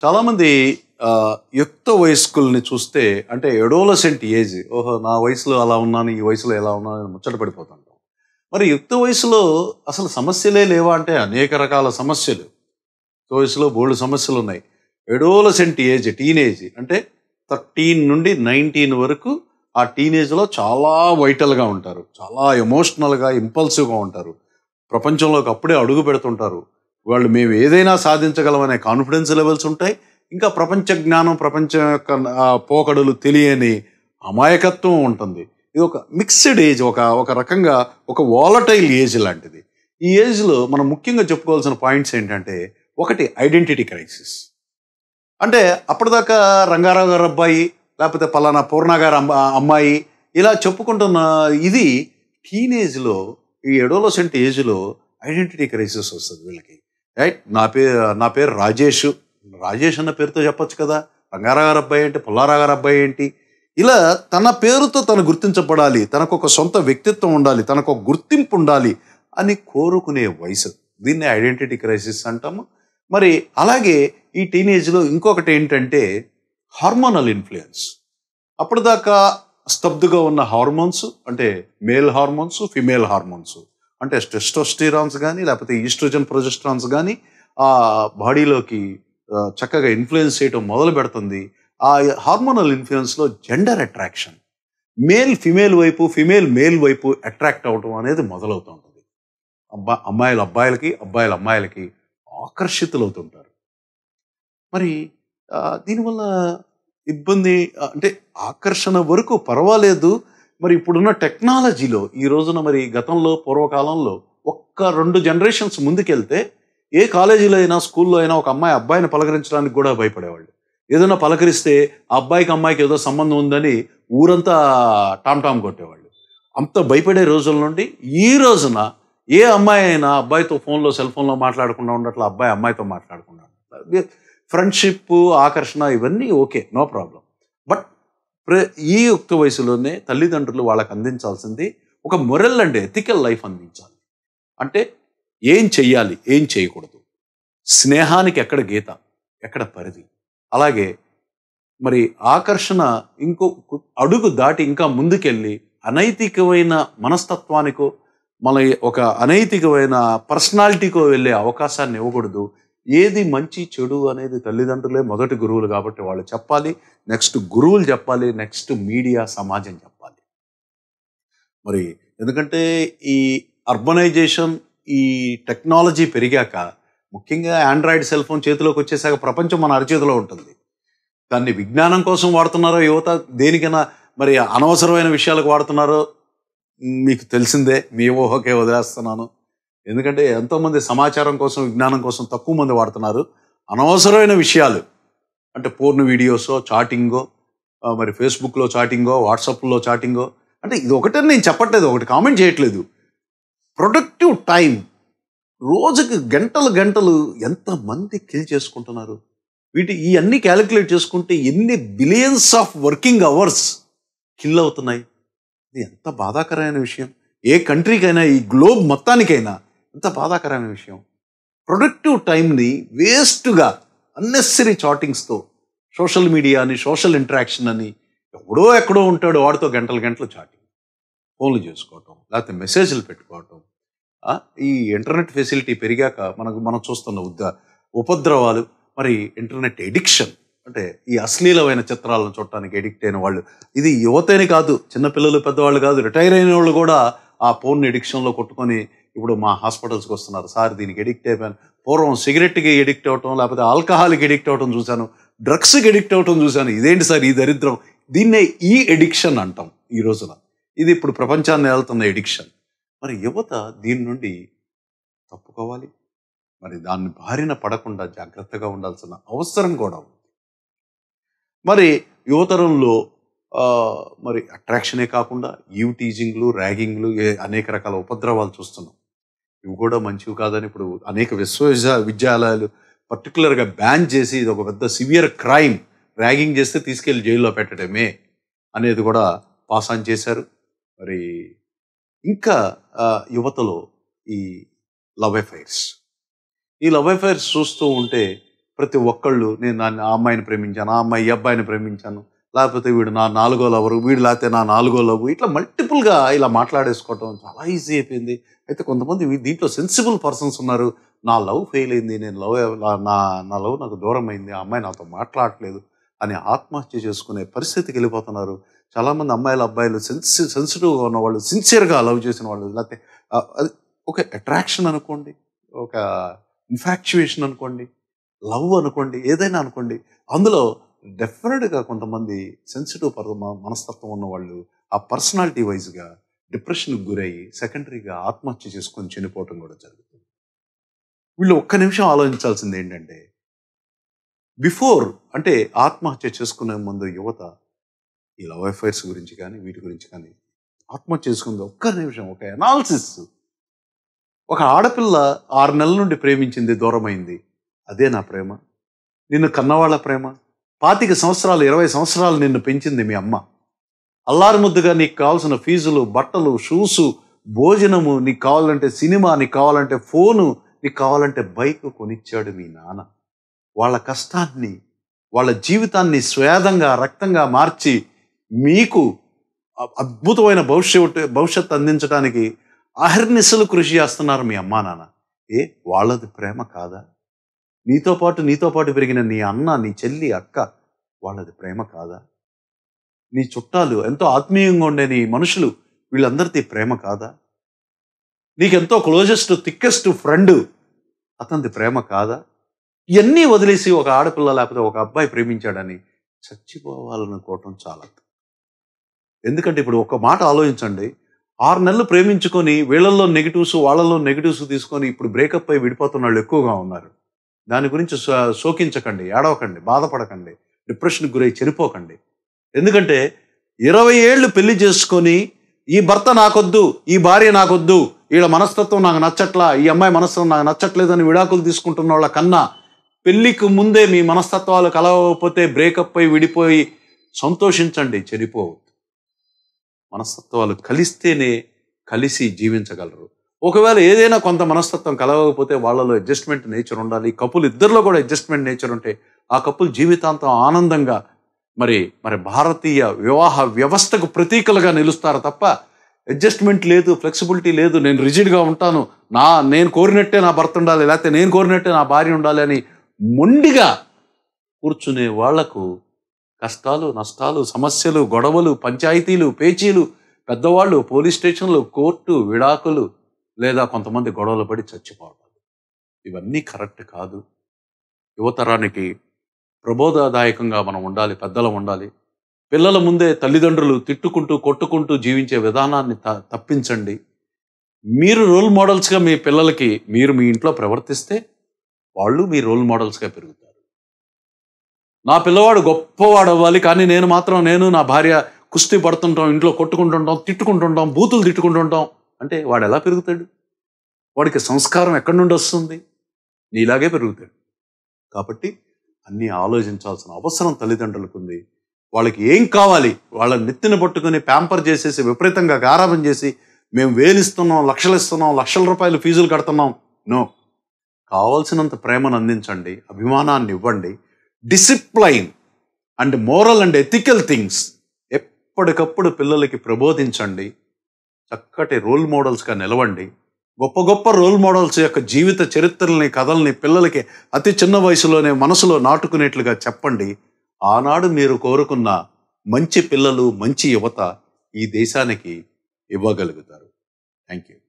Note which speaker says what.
Speaker 1: చాలామంది ఆ, యుక్త వయస్కుల్ని చూస్తే అంటే ఎడోలసెంట్ ఏజ్ ఓహో నా వయసులో అలా ఉన్నాను ఈ వయసులో ఎలా ఉన్నాను అని ముచ్చట పడిపోతుంటాం మరి యుక్త వయసులో అసలు సమస్యలే లేవా అంటే అనేక రకాల సమస్యలు యుక్త వయసులో బోల్డ్ సమస్యలు ఉన్నాయి ఎడోలసెంట్ ఏజ్ టీనేజ్ అంటే థర్టీన్ నుండి నైన్టీన్ వరకు ఆ టీనేజ్లో చాలా వైటల్గా ఉంటారు చాలా ఎమోషనల్గా ఇంపల్సివ్గా ఉంటారు ప్రపంచంలోకి అప్పుడే అడుగు పెడుతుంటారు వాళ్ళు మేము ఏదైనా సాధించగలమనే కాన్ఫిడెన్స్ లెవెల్స్ ఉంటాయి ఇంకా ప్రపంచ జ్ఞానం ప్రపంచం యొక్క ఆ, పోకడలు తెలియని అమాయకత్వం ఉంటుంది ఇది ఒక మిక్స్డ్ ఏజ్ ఒక ఒక రకంగా ఒక వాలటైల్ ఏజ్ లాంటిది ఈ ఏజ్లో మనం ముఖ్యంగా చెప్పుకోవాల్సిన పాయింట్స్ ఏంటంటే ఒకటి ఐడెంటిటీ క్రైసిస్ అంటే అప్పటిదాకా రంగారావు గారు అబ్బాయి లేకపోతే పలానా పూర్ణ గారు అమ్మ- అమ్మాయి ఇలా చెప్పుకుంటున్న ఇది టీనేజ్లో ఈ ఎడోలసెంట్ ఏజ్లో ఐడెంటిటీ క్రైసిస్ వస్తుంది వీళ్ళకి రైట్ నా పేరు నా పేరు రాజేష్ రాజేష్ అన్న పేరుతో చెప్పొచ్చు కదా రంగారావు గారు అబ్బాయి ఏంటి పుల్లారావు గారు అబ్బాయి ఏంటి ఇలా తన పేరుతో తను గుర్తించబడాలి తనకు ఒక సొంత వ్యక్తిత్వం ఉండాలి తనకు ఒక గుర్తింపు ఉండాలి అని కోరుకునే వయసు దీన్ని ఐడెంటిటీ క్రైసిస్ అంటాము మరి అలాగే ఈ టీనేజ్లో ఇంకొకటి ఏంటంటే హార్మోనల్ ఇన్ఫ్లుయెన్స్ అప్పటిదాకా స్తబ్దుగా ఉన్న హార్మోన్స్ అంటే మేల్ హార్మోన్స్ ఫిమేల్ హార్మోన్స్ అంటే టెస్టోస్టిరాన్స్ కానీ లేకపోతే ఈస్ట్రోజన్ ప్రొజెస్ట్రాన్స్ కానీ ఆ బాడీలోకి ఆ, చక్కగా ఇన్ఫ్లుయెన్స్ చేయడం మొదలు పెడుతుంది ఆ హార్మోనల్ ఇన్ఫ్లుయెన్స్లో జెండర్ అట్రాక్షన్ మేల్ ఫిమేల్ వైపు ఫిమేల్ మేల్ వైపు అట్రాక్ట్ అవడం అనేది మొదలవుతూ ఉంటుంది అబ్బా అమ్మాయిలు అబ్బాయిలకి అబ్బాయిలు అమ్మాయిలకి ఆకర్షితులవుతుంటారు మరి ఆ, దీనివల్ల ఇబ్బంది ఆ, అంటే ఆకర్షణ వరకు పర్వాలేదు మరి ఇప్పుడున్న టెక్నాలజీలో ఈ రోజున మరి గతంలో పూర్వకాలంలో ఒక్క రెండు జనరేషన్స్ ముందుకెళ్తే ఏ కాలేజీలో అయినా స్కూల్లో అయినా ఒక అమ్మాయి అబ్బాయిని పలకరించడానికి కూడా భయపడేవాళ్ళు ఏదైనా పలకరిస్తే ఆ అబ్బాయికి అమ్మాయికి ఏదో సంబంధం ఉందని ఊరంతా టామ్ టామ్ కొట్టేవాళ్ళు అంత భయపడే రోజుల నుండి ఈ రోజున ఏ అమ్మాయి అయినా అబ్బాయితో ఫోన్లో సెల్ ఫోన్లో మాట్లాడకుండా ఉండట్లా అబ్బాయి అమ్మాయితో మాట్లాడకుండా ఉండట్లా ఫ్రెండ్షిప్ ఆకర్షణ ఇవన్నీ ఓకే నో ప్రాబ్లం బట్ ప్ర- ఈ యుక్త వయసులోనే తల్లిదండ్రులు వాళ్ళకి అందించాల్సింది ఒక మొరల్ అండ్ ఎథికల్ లైఫ్ అందించాలి అంటే ఏం చెయ్యాలి ఏం చేయకూడదు స్నేహానికి ఎక్కడ గీత ఎక్కడ పరిధి అలాగే మరి ఆకర్షణ ఇంకో కు- అడుగు దాటి ఇంకా ముందుకెళ్ళి అనైతికమైన మనస్తత్వానికో మన ఒక అనైతికమైన పర్సనాలిటీకో వెళ్ళే అవకాశాన్ని ఇవ్వకూడదు ఏది మంచి చెడు అనేది తల్లిదండ్రులే మొదటి గురువులు కాబట్టి వాళ్ళు చెప్పాలి నెక్స్ట్ గురువులు చెప్పాలి నెక్స్ట్ మీడియా సమాజం చెప్పాలి మరి ఎందుకంటే ఈ అర్బనైజేషన్ ఈ టెక్నాలజీ పెరిగాక ముఖ్యంగా ఆండ్రాయిడ్ సెల్ ఫోన్ చేతిలోకి వచ్చేసాక ప్రపంచం మన అరచేతిలో ఉంటుంది దాన్ని విజ్ఞానం కోసం వాడుతున్నారో యువత దేనికైనా మరి అనవసరమైన విషయాలకు వాడుతున్నారో మీకు తెలిసిందే మీ ఊహకే వదిలేస్తున్నాను ఎందుకంటే ఎంతోమంది సమాచారం కోసం విజ్ఞానం కోసం తక్కువ మంది వాడుతున్నారు అనవసరమైన విషయాలు అంటే పూర్ణ వీడియోసో చాటింగో ఆ, మరి ఫేస్బుక్లో చాటింగో వాట్సాప్లో చాటింగో అంటే ఇది ఒకటే నేను చెప్పట్లేదు ఒకటి కామెంట్ చేయట్లేదు ప్రొడక్టివ్ టైం రోజుకి గంటలు గంటలు ఎంతమంది కిల్ చేసుకుంటున్నారు వీటి ఈ అన్ని క్యాలిక్యులేట్ చేసుకుంటే ఎన్ని billions of working hours kill అవుతున్నాయి ఇది ఎంత బాధాకరమైన విషయం ఏ కంట్రీకైనా ఈ గ్లోబ్ మొత్తానికైనా ఎంత బాధాకరమైన విషయం ప్రొడక్టివ్ టైంని వేస్ట్గా అన్నెసరీ చాటింగ్స్తో సోషల్ మీడియా అని సోషల్ ఇంటరాక్షన్ అని ఎవడో ఎక్కడో ఉంటాడు వాడితో గంటలు గంటలు చాటింగ్ ఫోన్లు చేసుకోవటం లేకపోతే మెసేజ్లు పెట్టుకోవటం ఆ, ఈ ఇంటర్నెట్ ఫెసిలిటీ పెరిగాక మనకు మనం చూస్తున్న ఉద్ద ఉపద్రవాలు మరి ఇంటర్నెట్ ఎడిక్షన్ అంటే ఈ అశ్లీలమైన చిత్రాలను చూడటానికి ఎడిక్ట్ అయిన వాళ్ళు ఇది యువతని కాదు చిన్నపిల్లలు పెద్దవాళ్ళు కాదు రిటైర్ అయిన వాళ్ళు కూడా ఆ ఫోన్ ఎడిక్షన్లో కొట్టుకొని ఇప్పుడు మా హాస్పిటల్స్కి వస్తున్నారు సార్ దీనికి ఎడిక్ట్ అయిపోయాను పూర్వం సిగరెట్కి ఎడిక్ట్ అవటం లేకపోతే ఆల్కహాల్కి ఎడిక్ట్ అవటం చూశాను డ్రగ్స్కి ఎడిక్ట్ అవటం చూశాను ఇదేంటి సార్ ఈ దరిద్రం దీన్నే ఈ ఎడిక్షన్ అంటాం ఈ రోజున ఇది ఇప్పుడు ప్రపంచాన్ని వెళ్తున్న ఎడిక్షన్ మరి యువత దీని నుండి తప్పుకోవాలి మరి దాన్ని బారిన పడకుండా జాగ్రత్తగా ఉండాల్సిన అవసరం కూడా ఉంది మరి యువతరంలో ఆ, మరి అట్రాక్షనే కాకుండా ఈవ్ టీజింగ్లు ర్యాగింగ్లు ఏ- అనేక రకాల ఉపద్రవాలు చూస్తున్నాం ఇవి కూడా మంచివి కాదని ఇప్పుడు అనేక విశ్వవిద్యా విద్యాలయాలు పర్టికులర్గా బ్యాన్ చేసి ఇది ఒక పెద్ద సివియర్ క్రైమ్ ర్యాగింగ్ చేస్తే తీసుకెళ్లి జైల్లో పెట్టడమే అనేది కూడా పాస్ ఆన్ చేశారు మరి ఇంకా ఆ, యువతలో ఈ లవ్ అఫైర్స్ ఈ లవ్ అఫైర్స్ చూస్తూ ఉంటే ప్రతి ఒక్కళ్ళు నేను నా ఆ అమ్మాయిని ప్రేమించాను ఆ అమ్మాయి ఈ అబ్బాయిని ప్రేమించాను లేకపోతే వీడు నా నాలుగో లవరు వీడు లేకపోతే నా నాలుగో లవ్ ఇట్లా మల్టిపుల్గా ఇలా మాట్లాడేసుకోవటం చాలా ఈజీ అయిపోయింది అయితే కొంతమంది వీ- దీంట్లో సెన్సిబుల్ పర్సన్స్ ఉన్నారు నా లవ్ ఫెయిల్ అయింది నేను లవ్ నా నా లవ్ నాకు దూరం అయింది ఆ అమ్మాయి నాతో మాట్లాడట్లేదు అని ఆత్మహత్య చేసుకునే పరిస్థితికి వెళ్ళిపోతున్నారు చాలామంది అమ్మాయిలు అబ్బాయిలు సెన్సి సెన్సిటివ్గా ఉన్న వాళ్ళు సిన్సియర్గా లవ్ చేసిన వాళ్ళు లేకపోతే ఆ, అది ఒక అట్రాక్షన్ అనుకోండి ఒక ఇన్ఫాక్చుయేషన్ అనుకోండి లవ్ అనుకోండి ఏదైనా అనుకోండి అందులో డెఫినెట్గా కొంతమంది సెన్సిటివ్ పర్ మ- మనస్తత్వం ఉన్న వాళ్ళు ఆ పర్సనాలిటీ వైజ్గా డిప్రెషన్కి గురయ్యి సెకండరీగా ఆత్మహత్య చేసుకొని చనిపోవటం కూడా జరుగుతుంది వీళ్ళు ఒక్క నిమిషం ఆలోచించాల్సింది ఏంటంటే బిఫోర్ అంటే ఆత్మహత్య చేసుకునే ముందు యువత ఈ లవ్ అఫైర్స్ గురించి కానీ వీటి గురించి కానీ ఆత్మహత్య చేసుకుంది ఒక్క నిమిషం ఒక అనాలిసిస్ ఒక ఆడపిల్ల ఆరు నెలల నుండి ప్రేమించింది దూరమైంది అదే నా ప్రేమ నిన్ను కన్నవాళ్ళ ప్రేమ పాతిక సంవత్సరాలు ఇరవై సంవత్సరాలు నిన్ను పెంచింది మీ అమ్మ అల్లారు ముద్దుగా నీకు కావాల్సిన ఫీజులు బట్టలు షూసు భోజనము నీకు కావాలంటే సినిమా నీకు కావాలంటే ఫోను నీకు కావాలంటే బైక్ కొనిచ్చాడు మీ నాన్న వాళ్ళ కష్టాన్ని వాళ్ళ జీవితాన్ని స్వేదంగా రక్తంగా మార్చి మీకు అ- అద్భుతమైన భవిష్యత్తు భవిష్యత్తు అందించడానికి అహర్నిశలు కృషి చేస్తున్నారు మీ అమ్మా నాన్న ఏ వాళ్ళది ప్రేమ కాదా నీతో పాటు నీతో పాటు పెరిగిన నీ అన్న నీ చెల్లి అక్క వాళ్ళది ప్రేమ కాదా నీ చుట్టాలు ఎంతో ఆత్మీయంగా ఉండే నీ మనుషులు వీళ్ళందరిది ప్రేమ కాదా నీకెంతో క్లోజెస్ట్ థిక్కెస్ట్ ఫ్రెండ్ అతనిది ప్రేమ కాదా ఇవన్నీ వదిలేసి ఒక ఆడపిల్ల లేకపోతే ఒక అబ్బాయి ప్రేమించాడని చచ్చిపోవాలనుకోవటం చాలా ఎందుకంటే ఇప్పుడు ఒక మాట ఆలోచించండి ఆరు నెలలు ప్రేమించుకొని వీళ్ళల్లో నెగిటివ్స్ వాళ్ళల్లో నెగిటివ్స్ తీసుకొని ఇప్పుడు బ్రేకప్ అయి విడిపోతున్న వాళ్ళు ఎక్కువగా ఉన్నారు దాని గురించి శో- శోకించకండి ఏడవకండి బాధపడకండి డిప్రెషన్కి గురై చనిపోకండి ఎందుకంటే ఇరవై ఏళ్ళు పెళ్లి చేసుకొని ఈ భర్త నాకొద్దు ఈ భార్య నాకొద్దు వీళ్ళ మనస్తత్వం నాకు నచ్చట్లా ఈ అమ్మాయి మనస్తత్వం నాకు నచ్చట్లేదని విడాకులు తీసుకుంటున్న వాళ్ళ కన్నా పెళ్లికి ముందే మీ మనస్తత్వాలు కలవకపోతే బ్రేకప్ అయి విడిపోయి సంతోషించండి చెడిపోవద్దు మనస్తత్వాలు కలిస్తేనే కలిసి జీవించగలరు ఒకవేళ ఏదైనా కొంత మనస్తత్వం కలవకపోతే వాళ్ళలో అడ్జస్ట్మెంట్ నేచర్ ఉండాలి కపుల్ ఇద్దరిలో కూడా అడ్జస్ట్మెంట్ నేచర్ ఉంటే ఆ కపుల్ జీవితాంతం ఆనందంగా మరి మరి భారతీయ వివాహ వ్యవస్థకు ప్రతీకలుగా నిలుస్తారు తప్ప అడ్జస్ట్మెంట్ లేదు ఫ్లెక్సిబిలిటీ లేదు నేను రిజిడ్గా ఉంటాను నా నేను కోరినట్టే నా భర్త ఉండాలి లేకపోతే నేను కోరినట్టే నా భార్య ఉండాలి అని మొండిగా కూర్చునే వాళ్లకు కష్టాలు నష్టాలు సమస్యలు గొడవలు పంచాయతీలు పేచీలు పెద్దవాళ్ళు పోలీస్ స్టేషన్లు కోర్టు విడాకులు లేదా కొంతమంది గొడవలు పడి చచ్చిపోవడం ఇవన్నీ కరెక్ట్ కాదు యువతరానికి ప్రబోధదాయకంగా మనం ఉండాలి పెద్దలం ఉండాలి పిల్లల ముందే తల్లిదండ్రులు తిట్టుకుంటూ కొట్టుకుంటూ జీవించే విధానాన్ని త- తప్పించండి మీరు రోల్ మోడల్స్గా మీ పిల్లలకి మీరు మీ ఇంట్లో ప్రవర్తిస్తే వాళ్ళు మీ రోల్ మోడల్స్గా పెరుగుతారు నా పిల్లవాడు గొప్పవాడు అవ్వాలి కానీ నేను మాత్రం నేను నా భార్య కుస్తీ పడుతుంటాం ఇంట్లో కొట్టుకుంటుంటాం తిట్టుకుంటుంటాం బూతులు తిట్టుకుంటుంటాం అంటే వాడు ఎలా పెరుగుతాడు వాడికి సంస్కారం ఎక్కడి నుండి వస్తుంది నీలాగే పెరుగుతాడు కాబట్టి అన్నీ ఆలోచించాల్సిన అవసరం తల్లిదండ్రులకు ఉంది వాళ్ళకి ఏం కావాలి వాళ్ళ నెత్తిన పట్టుకుని ప్యాంపర్ చేసేసి విపరీతంగా గారాబం చేసి మేము వేలిస్తున్నాం లక్షలు ఇస్తున్నాం లక్షల రూపాయలు ఫీజులు కడుతున్నాం నో కావాల్సినంత ప్రేమను అందించండి అభిమానాన్ని ఇవ్వండి discipline and moral and ethical things ఎప్పటికప్పుడు పిల్లలకి ప్రబోధించండి చక్కటి రోల్ మోడల్స్గా నిలవండి గొప్ప గొప్ప రోల్ మోడల్స్ యొక్క జీవిత చరిత్రల్ని కథల్ని పిల్లలకి అతి చిన్న వయసులోనే మనసులో నాటుకునేట్లుగా చెప్పండి ఆనాడు మీరు కోరుకున్న మంచి పిల్లలు మంచి యువత ఈ దేశానికి ఇవ్వగలుగుతారు థ్యాంక్ యూ